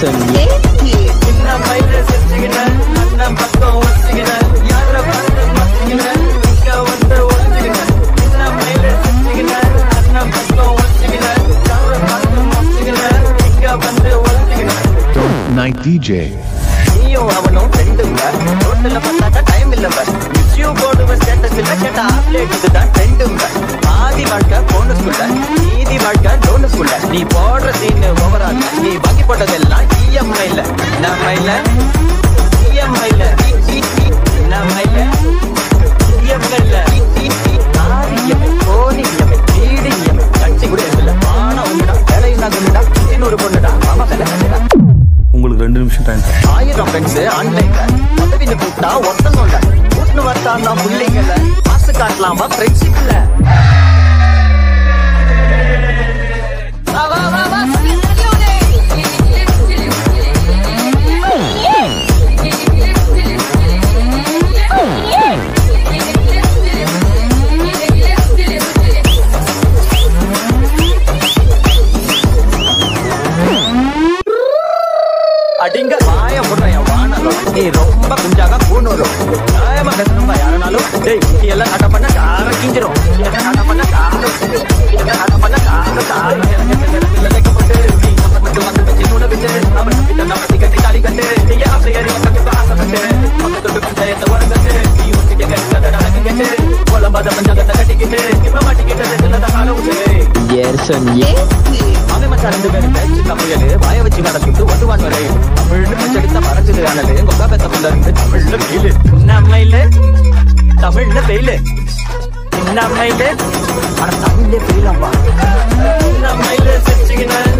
ஏர்சன் சின்ன மயில சிரிச்சுக்கின அண்ணன் பக்கம் வச்சுக்கின யார பார்த்து மறைச்சுக்கின இங்க வந்து ஒழிச்சுக்கின சின்ன மயில சிரிச்சுக்கின அண்ணன் பக்கம் வச்சுக்கின யார பார்த்து மறைச்சுக்கின இங்க வந்து ஒழிச்சுக்கின Night DJ. நீயும் அவனும் ரெண்டுங்க ரோட்ல பார்த்தாக்கா டைம் இல்லங்க மிஸ்யூ போடுவ ஸ்டேட்டஸ் இல்ல கேட்ட ஆப்லேட் இதுதான் ட்ரெண்டுங்க பாதி வாழ்க்கை போனஸ்குள்ள மீதி வாழ்க்கை டோனஸ்குள்ள நீ போடுற சீன் ஓவரால் நீ பாக்கி போட்டதெல்லாம் இஎம்ஐல நம்மைல இஎம்ஐல நம்மைல இஎம்ஐல ஆரியமே கோணியமே வீடியமே கட்சி கூட இல்ல ஆனா உண்டுடா வேலை இல்லாதுடா இன்னொரு பொண்ணுடா மாமா வேலை கண்டுடா உங்களுக்கு ரெண்டு நிமிஷம் டைம் ஆயிரம் ஃப்ரெண்ட்ஸ் ஆன்லைன்ல பதவின்னு கூப்பிட்டா ஒருத்தனும் இல்ல கூட்டுன்னு வரட்டான்னா பிள்ளைங்கல்ல காசு காட்டலாமா ஃப்ரெண்ட்ஷிப்ல அடிங்க வாய முறைய வானலும் நீ ரொம்ப குஞ்சாக கூணுரும் நியாயமா பேசணும்பா யாருனாலும் டேய் நீ எல்லாம் கட்ட பண்ண கார கிஞ்சிரும் நீ எல்லாம் கட்ட பண்ண கார நீ எல்லாம் கட்ட பண்ண கார கார நிலைக்கப்பட்டு நீ மட்டும் வந்து வச்சு நூல வச்சு அவன் கிட்ட நம்ம கட்டி தாலி கட்டு நீ ஆசை அறிவு கட்டு ஆசைப்பட்டு மக்கள் தொட்டு பஞ்சாயத்தை உறங்கட்டு நீ ஒட்டிக்க கட்டத நடக்கு கட்டு கொலம்பாத பஞ்சாயத்தை கட்டிக்கிட்டு இப்ப மாட்டிக்கிட்டு ரெண்டுல கால விட்டு ஏர்சன் அவன் மச்சான் ரெண்டு பேரும் பேச்சு தமிழு வாய வச்சு நடத்திட்டு ஒட்டுவான் வரை தமிழ்னு பச்சடித்த மறைச்சது அனலு கொக்கா பெத்த புள்ள இருந்து தமிழ்ல வெயிலு நம்மையில தமிழ்ல வெயிலு நம்மையில ஆனா தமிழ்ல வெயிலாம்பா நம்மையில சிரிச்சுக்கின